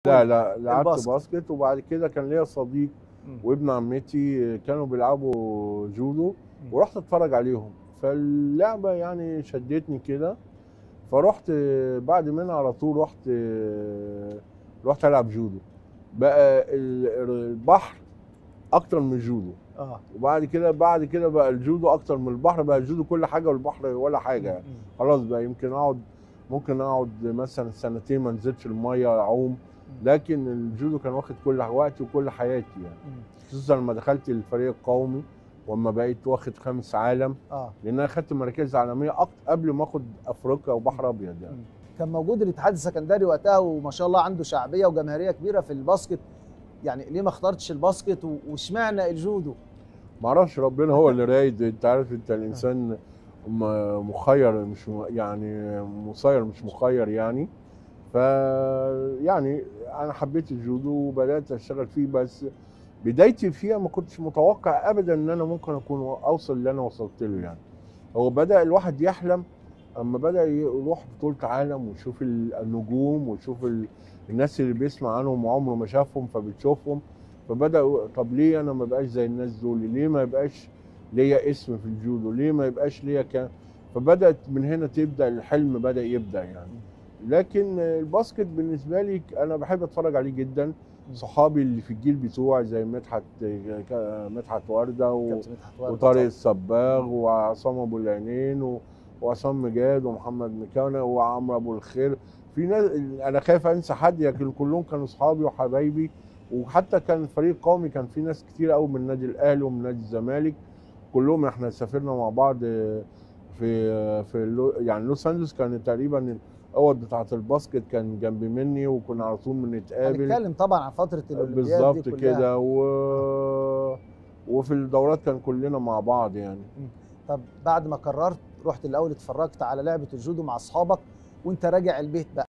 لا لا لعبت الباسكت. باسكت وبعد كده كان ليا صديق مم. وابن عمتي كانوا بيلعبوا جودو مم. ورحت اتفرج عليهم فاللعبه يعني شدتني كده فرحت بعد منها على طول رحت رحت العب جودو بقى ال- البحر اكتر من الجودو اه وبعد كده بعد كده بقى الجودو اكتر من البحر بقى الجودو كل حاجه والبحر ولا حاجه يعني. مم. خلاص بقى يمكن اقعد ممكن اقعد مثلا سنتين ما نزلتش الميه اعوم لكن الجودو كان واخد كل وقتي وكل حياتي يعني مم. خصوصا لما دخلت الفريق القومي واما بقيت واخد خامس عالم اه لان انا خدت مراكز عالميه أكتر قبل ما اخد افريقيا وبحر ابيض يعني مم. كان موجود الاتحاد السكندري وقتها وما شاء الله عنده شعبيه وجماهيريه كبيره في الباسكت يعني ليه ما اخترتش الباسكت و- واشمعنى الجودو؟ ما اعرفش ربنا هو اللي رايد انت عارف انت الانسان م- مخير مش م- يعني مسير مش مخير يعني ف يعني انا حبيت الجودو وبدات اشتغل فيه بس بدايتي فيها ما كنتش متوقع ابدا ان انا ممكن اكون اوصل اللي انا وصلت له يعني هو بدا الواحد يحلم اما بدا يروح بطوله عالم ويشوف ال- النجوم ويشوف ال- الناس اللي بيسمع عنهم وعمره ما شافهم فبتشوفهم فبدا يقول طب ليه انا ما بقاش زي الناس دول ليه ما يبقاش ليا اسم في الجودو ليه ما يبقاش ليا كان فبدات من هنا تبدا الحلم بدا يبدا يعني لكن الباسكت بالنسبه لي انا بحب اتفرج عليه جدا صحابي اللي في الجيل بتوعي زي مدحت مدحت ورده و... كابتن مدحت وائل وطارق طبعاً. الصباغ وعصام ابو العينين و... وعصام مجاد ومحمد مكاونه وعمرو ابو الخير في ناس انا خايف انسى حد لكن كلهم كانوا اصحابي وحبايبي وحتى كان فريق قومي كان في ناس كتير قوي من النادي الاهلي ومن نادي الزمالك كلهم احنا سافرنا مع بعض في في اللو يعني لوس انجلوس كان تقريبا الاوض بتاعت الباسكت كان جنب مني وكنا على طول بنتقابل هنتكلم طبعا عن فتره الاولمبياد دي بالظبط كلها. كده و... وفي الدورات كان كلنا مع بعض يعني طب بعد ما قررت رحت الاول اتفرجت على لعبه الجودو مع اصحابك وانت راجع البيت بقى